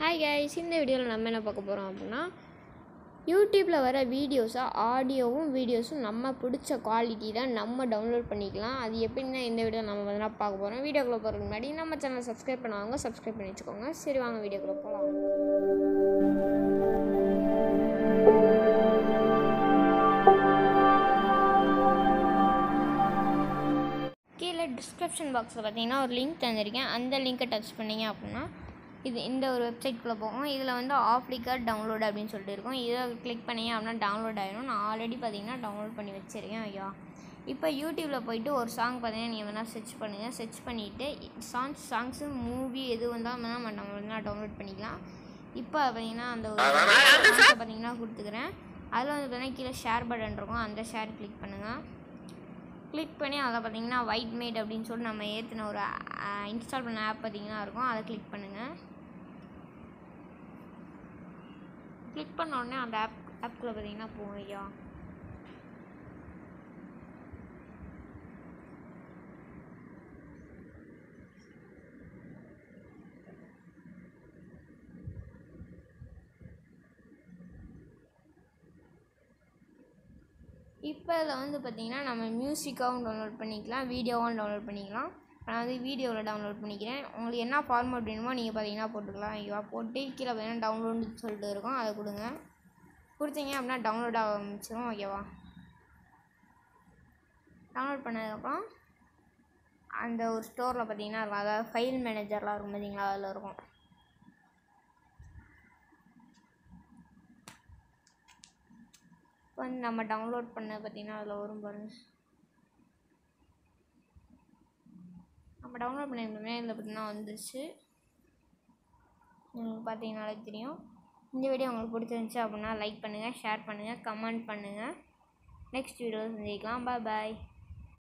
hi guys இந்த வீடியோவில் நம்ம என்ன பார்க்க போகிறோம் அப்படின்னா யூடியூப்பில் வர வீடியோஸை ஆடியோவும் வீடியோஸும் நம்ம பிடிச்ச குவாலிட்டி தான் நம்ம டவுன்லோட் பண்ணிக்கலாம் அது எப்படின்னா இந்த வீடியோ நம்ம வந்து பார்க்க போகிறோம் வீடியோக்குள்ளே போகிறதுக்கு முன்னாடி நம்ம சேனலை சப்ஸ்கிரைப் பண்ணுவாங்க சப்ஸ்கிரைப் பண்ணி வச்சுக்கோங்க சரி வாங்க வீடியோக்குள்ளே போகலாம் கீழே டிஸ்கிரிப்ஷன் பாக்ஸில் பார்த்தீங்கன்னா ஒரு லிங்க் தந்திருக்கேன் அந்த லிங்க்கை டச் பண்ணீங்க அப்படின்னா இது இந்த ஒரு வெப்சைட்குள்ளே போகும் இதில் வந்து ஆப்ளிகர் டவுன்லோட் அப்படின்னு சொல்லிட்டு இருக்கும் இதை கிளிக் பண்ணீங்க அப்படின்னா டவுன்லோட் ஆயிடும் நான் ஆல்ரெடி பார்த்தீங்கன்னா டவுன்லோட் பண்ணி வச்சுருக்கேன் ஐயா இப்போ யூடியூப்பில் போயிட்டு ஒரு சாங் பார்த்தீங்கன்னா நீங்கள் வேணால் செர்ச் பண்ணுங்கள் செர்ச் பண்ணிவிட்டு சாங்ஸ் சாங்ஸு மூவி எது வந்தால் நம்ம நம்ம வந்து டவுன்லோட் பண்ணிக்கலாம் இப்போ பார்த்தீங்கன்னா அந்த ஒரு சாங்ஸை பார்த்தீங்கன்னா கொடுத்துக்கிறேன் அதில் வந்து பார்த்தீங்கன்னா கீழே ஷேர் பட்டன் இருக்கும் அந்த ஷேர் கிளிக் பண்ணுங்கள் கிளிக் பண்ணி அதில் பார்த்தீங்கன்னா ஒயிட் மேட் அப்படின்னு சொல்லி நம்ம ஏற்றின ஒரு இன்ஸ்டால் பண்ண ஆப் பார்த்தீங்கன்னா இருக்கும் அதை கிளிக் பண்ணுங்கள் கிளிக் பண்ண உடனே அந்த ஆப் ஆப்குள்ளே பார்த்தீங்கன்னா போகும் ஐயா இப்போ இதில் வந்து பார்த்திங்கன்னா நம்ம மியூசிக்காகவும் டவுன்லோட் பண்ணிக்கலாம் வீடியோவும் டவுன்லோட் பண்ணிக்கலாம் நான் வந்து வீடியோவில் டவுன்லோட் பண்ணிக்கிறேன் உங்களுக்கு என்ன ஃபார்மேட் வேணுமோ நீங்கள் பார்த்தீங்கன்னா போட்டுக்கலாம் ஐயோ போட்டு கீழே பார்த்தீங்கன்னா டவுன்லோடுன்னு சொல்லிட்டு இருக்கும் அதை கொடுங்க கொடுத்தீங்க அப்படின்னா டவுன்லோட் ஆக ஆரம்பிச்சிடும் ஓகேவா டவுன்லோட் பண்ணதுக்கப்புறம் அந்த ஒரு ஸ்டோரில் பார்த்தீங்கன்னா இருக்கும் அதாவது ஃபைல் மேனேஜர்லாம் இருக்கும் பார்த்தீங்களா அதில் இருக்கும் இப்போ வந்து நம்ம டவுன்லோட் பண்ண பார்த்தீங்கன்னா அதில் வரும் பாருங்க நம்ம டவுன்லோட் பண்ணியிருந்தோமே இதில் பார்த்தீங்கன்னா வந்துருச்சு உங்களுக்கு பார்த்தீங்கனாலே தெரியும் இந்த வீடியோ உங்களுக்கு பிடிச்சிருந்துச்சி அப்படின்னா லைக் பண்ணுங்கள் ஷேர் பண்ணுங்கள் கமெண்ட் பண்ணுங்கள் நெக்ஸ்ட் வீடியோ சந்திக்கலாம் பாய் பாய்